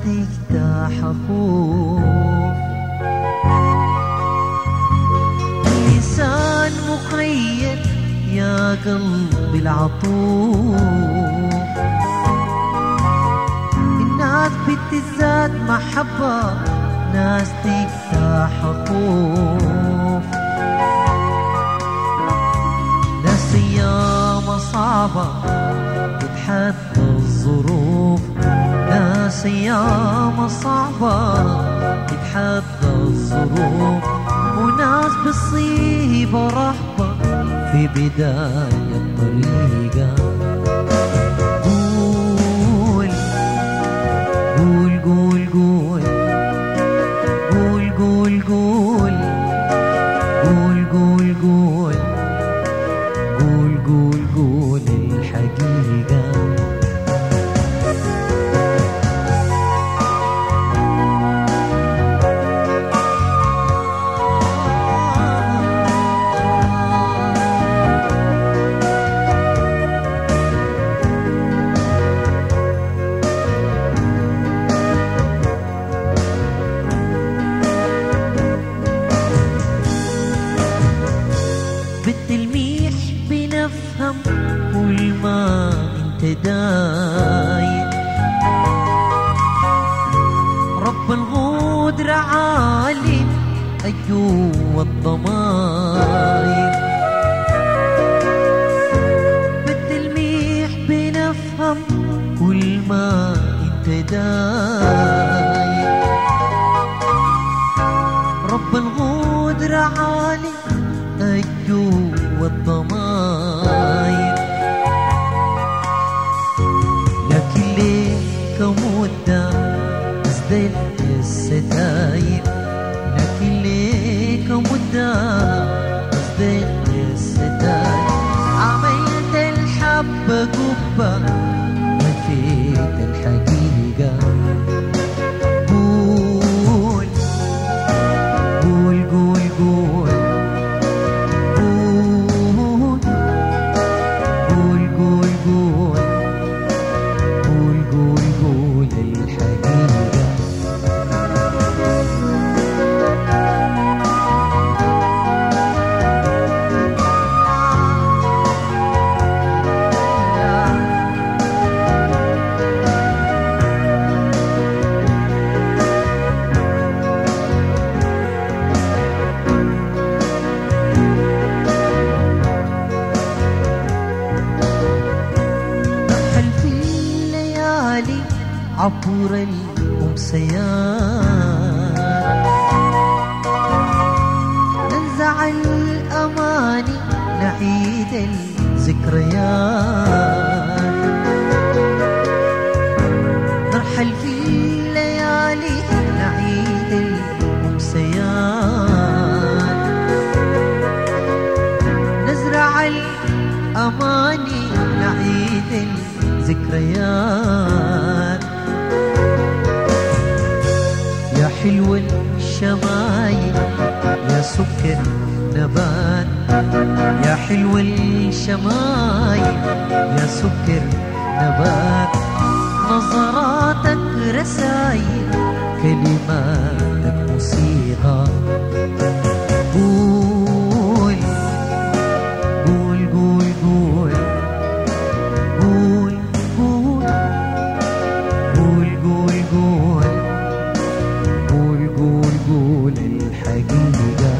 تفتح خوف اللسان مخير يا قلبي العطوف الناس بتزداد محبة ناس تفتح خوف ناس أيام صعبة تتحدى الظروف ناس أيام صعبة تتحدى الظروف وناس بتصيب رهبة في بداية الطريقة قول قول قول قول قول قول قول قول قول قول قول قول قول الحقيقة بالتلميح بنفهم كل ما انت داير رب الغدر عالي أيوة الضماير بالتلميح بنفهم كل ما انت داير رب الغدر عالي أيوة الضماير لكن ليك مدة ازدلت الستاير لكن ليك مدة ازدلت الستاير عملت الحبة قبة نفيت الحقيقة قول قول قول قول قول قول قول قول قول قول قول الحقيقة نرحل في الليالي عبر الأمسيات ننزع الأماني نعيد الذكريات نرحل في الليالي نعيد الأمسيات نزرع الأماني نعيد الذكريات يا حلو الشمايل يا سكر نبات يا حلو الشمايل يا سكر نبات نظراتك رسايل كلماتك موسيقى قول قول قول قول قول قول قول قول قول قول قول قول الحقيقة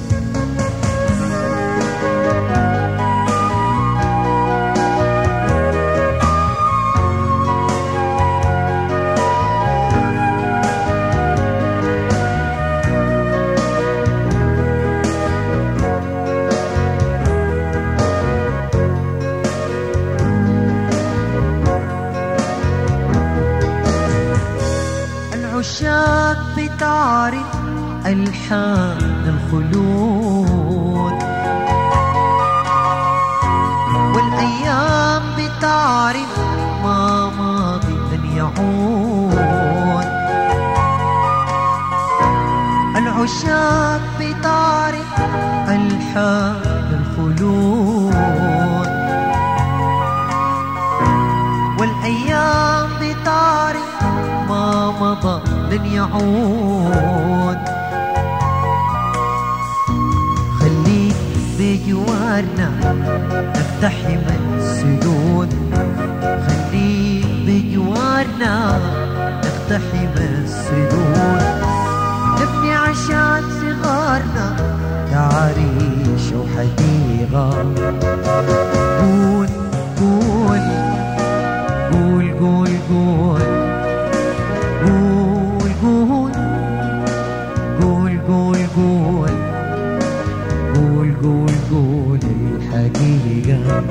العشاق بتعرف ألحان الخلود والأيام بتعرف ما ماضي لن يعود العشاق بتعرف ألحان الخلود والأيام بتعرف ما مضى لن يعود خليك بجوارنا نقتحم السدود خليك بجوارنا نقتحم السدود نبني عشان صغارنا تعريش وحديقة قول قول قول قول قول قول قول قول قول قول قول قول قول الحقيقة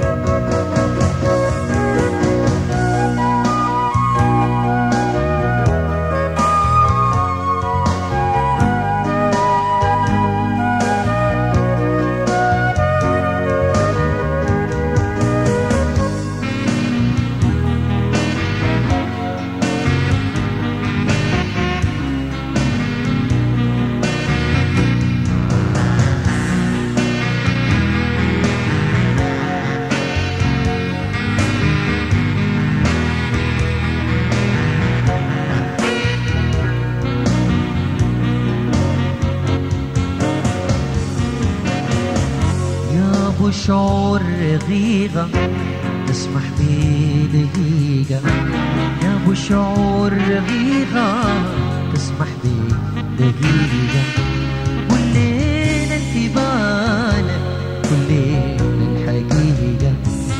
يا ابو شعور رغيغة تسمح بي دقيقة يا ابو شعور رغيغة تسمح بي دقيقة كلنا انت بالك كلنا الحقيقة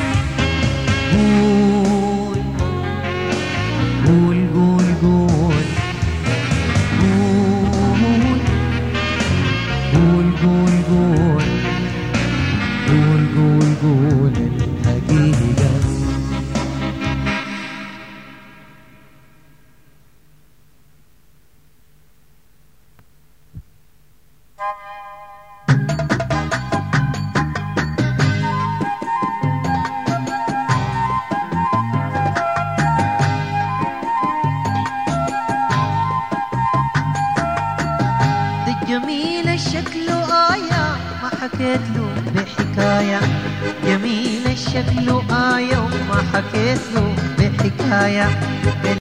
قول قول قول قول قول قول قول قول قول قول قول الحقيقة ده جميل الشكل آية ما حكيت له بحكاية جميل الشكل آية وما حكيت له بحكاية